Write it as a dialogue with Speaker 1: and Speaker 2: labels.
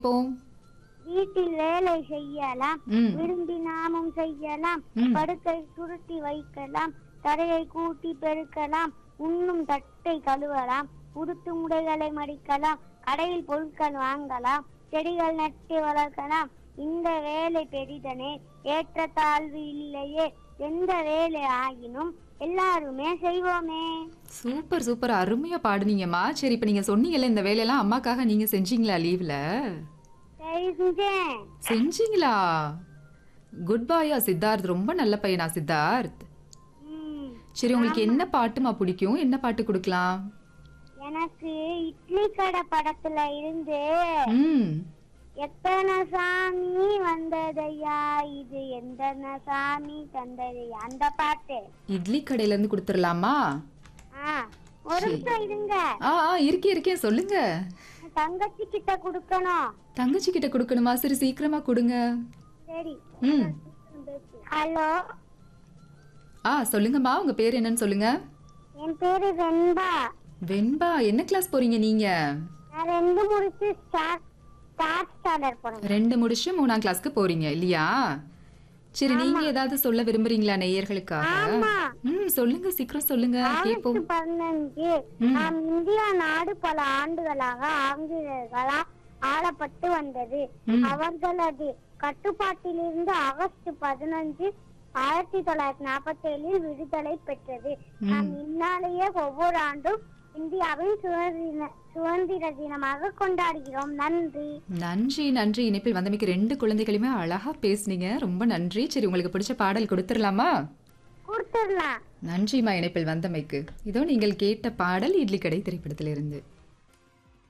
Speaker 1: போம்
Speaker 2: வீட்டில் வேலை செய்யலாம்
Speaker 1: ம்
Speaker 2: விரும்பி நாமும் செய்யலாம்
Speaker 1: ம்.
Speaker 2: படுக்கை சுருட்டி வைக்கலாம் தரையை கூட்டி பெருக்கலாம் உண்ணும் தட்டை கழுவலாம் உடுத்து முடைகளை மடிக்கலாம் கடையில் பொருட்கள் வாங்கலாம் செடிகள் நட்டு வளர்க்கலாம் இந்த வேலை பெரிதனே ஏற்றத்தாழ்வு இல்லையே எந்த வேலை ஆகினும் எல்லாருமே செய்வோமே
Speaker 1: சூப்பர் சூப்பர் அருமையா பாடுனீங்கம்மா சரி இப்ப நீங்க சொன்னீங்கல்ல இந்த வேலையெல்லாம் அம்மாக்காக நீங்க செஞ்சீங்களா லீவ்ல
Speaker 2: சரி செஞ்சேன்
Speaker 1: செஞ்சீங்களா குட் பாயா சித்தார்த் ரொம்ப நல்ல பையனா சித்தார்த்
Speaker 2: ம்.
Speaker 1: சரி உங்களுக்கு என்ன பாட்டுமா பிடிக்கும் என்ன பாட்டு கொடுக்கலாம்
Speaker 2: எனக்கு இட்லி கடை படத்துல இருந்து
Speaker 1: ம்
Speaker 2: எத்தனை சாமி வந்ததையா இது எந்தன சாமி தந்ததையா அந்த பாட்டு
Speaker 1: இட்லி கடையில இருந்து கொடுத்துடலாமா
Speaker 2: ஆ ஒரு நிமிஷம் இருங்க
Speaker 1: ஆ ஆ இருக்கேன் இருக்கேன் சொல்லுங்க
Speaker 2: தங்கச்சி கிட்ட கொடுக்கணும்
Speaker 1: தங்கச்சி கிட்ட கொடுக்கணுமா சரி சீக்கிரமா கொடுங்க
Speaker 2: சரி
Speaker 1: ம்
Speaker 2: ஹலோ
Speaker 1: ஆ சொல்லுங்கம்மா உங்க பேர் என்னன்னு சொல்லுங்க
Speaker 2: என் பேரு வெண்பா
Speaker 1: வெண்பா என்ன கிளாஸ் போறீங்க நீங்க
Speaker 2: நான் ரெண்டு முடிச்சு ஸ்டார்ட் ஸ்டார்ட் ஸ்டாண்டர்ட் போறேன்
Speaker 1: ரெண்டு முடிச்சு மூணாம் கிளாஸ்க்கு போறீங்க இல்லையா சரி நீங்க ஏதாவது சொல்ல விரும்புறீங்களா நேயர்களுக்காக
Speaker 2: ஆமா
Speaker 1: ம் சொல்லுங்க சீக்கிரம் சொல்லுங்க கேப்போம்
Speaker 2: ஆகஸ்ட் பதினஞ்சு
Speaker 1: ம்.
Speaker 2: நம் இந்தியா நாடு பல ஆண்டுகளாக ஆங்கிலேயர்களால் ஆளப்பட்டு வந்தது
Speaker 1: ம்.
Speaker 2: அவர்களது கட்டுப்பாட்டிலிருந்து ஆகஸ்ட் பதினஞ்சு ஆயிரத்தி தொள்ளாயிரத்தி நாற்பத்தி ஏழில் விடுதலை பெற்றது நாம் இந்நாளையே ஒவ்வொரு ஆண்டும் இந்தியாவின் சுதந்திர சுதந்திர தினமாக கொண்டாடுகிறோம் நன்றி
Speaker 1: நன்றி நன்றி இணைப்பில் வந்தமைக்கு ரெண்டு குழந்தைகளுமே அழகா பேசுனீங்க ரொம்ப நன்றி சரி உங்களுக்கு பிடிச்ச பாடல் கொடுத்துடலாமா
Speaker 2: கொடுத்துடலாம்
Speaker 1: நன்றிமா இணைப்பில் வந்தமைக்கு இதோ நீங்கள் கேட்ட பாடல் இட்லி கடை திரைப்படத்திலிருந்து